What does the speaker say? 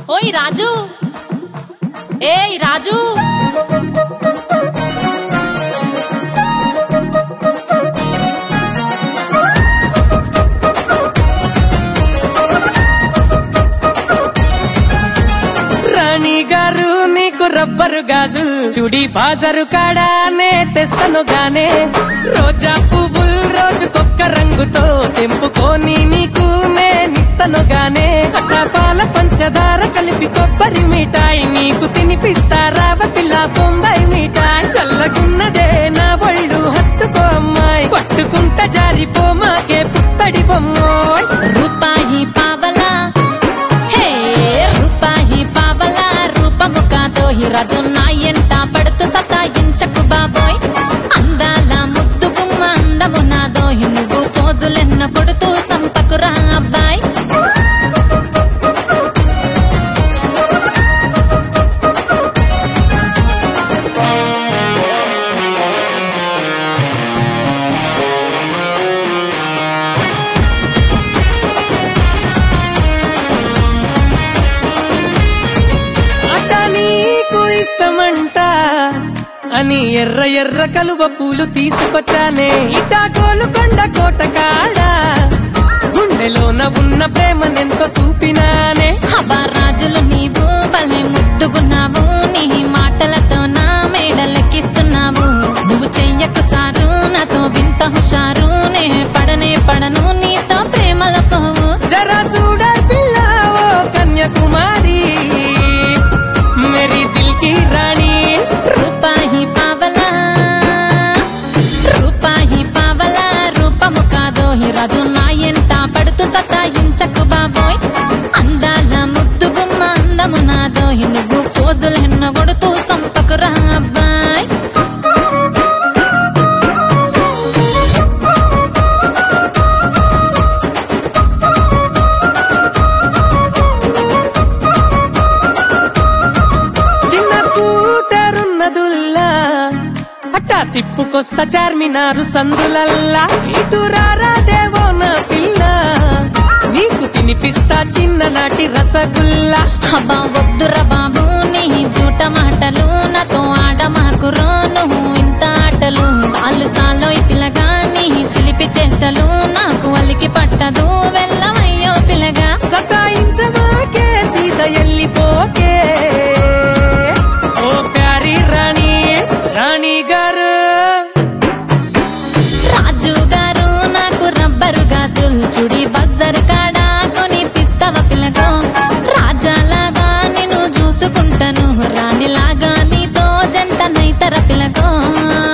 ఓయ్ రాజు ఏయ్ రాజు రాణి గారు నీకు రబ్బరు గాజులు చుడి బాజరు కాడానే తెస్తను గానే రోజా పువ్వులు రోజుకొక్క రంగుతో తెంపుకొని నీకు నేనిస్తను గానే పాల పంచదార కలిపి కొబ్బరి మిఠాయి నీకు తినిపిస్తారావ పిల్ల బొంబాయి మిఠాయి చల్లగున్నదే నా ఒళ్ళు హత్తుకో అమ్మాయి పట్టుకుంట జారిపో మాకే పుత్తడి బొమ్మోయ్ రూపాయి పావలా హే రూపాయి పావలా రూపము కాదో ఈ రాజు నా ఎంట పడుతూ సతాయించకు బాబోయ్ అందాల ముద్దు గుమ్మ అందము నాదో ఈ నువ్వు ఫోజులెన్న కొడుతూ సంపకురా అబ్బాయ్ అట నీకు ఇష్టమంట అని ఎర్ర ఎర్ర కలువ పూలు తీసుకొచ్చానే ఇటా గోలుకొండ కోట కాడ గుండెలోన ఉన్న ప్రేమనెంత చూపినానే హబా రాజులు నీవు భలే ముద్దుగున్నావు నీ మాటలతో నా మేడలెక్కిస్తున్నావు నువ్వు చెయ్యకు సారు నాతో వింత హుషారు నే పడనే పడను నీతో ప్రేమల పోవు జరా చూడ పిల్ల ఓ కన్యాకుమారి మేరీ దిల్ కి రాణి రూపాయి పావలా రూపాయి పావలా రూపము కాదో ఈ రాజు నా ఎంట పడుతూ సతాయించకు బాబోయ్ అందాల ముద్దు గుమ్మ అందము నాదో ఈ నువ్వు ఫోజులు ఎన్న కొడుతూ సంపకురా అబ్బాయ్ చిన్న స్కూటర్ ఉన్నదుల్లా అట్టా తిప్పుకొస్తా చార్మినారు సందులల్లా ఇటు రారా దేవో నా పిల్ల నీకు తినిపిస్తా చిన్ననాటి రసగుల్లా హబా వద్దురా బాబు నీ జూట మాటలు నాతో ఆడమాకురో నువ్వు ఇంత ఆటలు సాలు సాలో పిల్లగా నీ చిలిపి చేష్టలు నాకు వలికి పట్టదు వెళ్ళవయ్యో పిల్లగా సతాయించమాకే సీత ఎల్లిపోకే ఓ ప్యారి రాణి రాణి గారు రాజు గారు నాకు రబ్బరు గాజులు చుడి బజారు కాడా కొనిపిస్తావ పిల్లగో రాజాలాగా నేను చూసుకుంటాను రాణిలాగా నీతో జంట నైతర పిల్లగో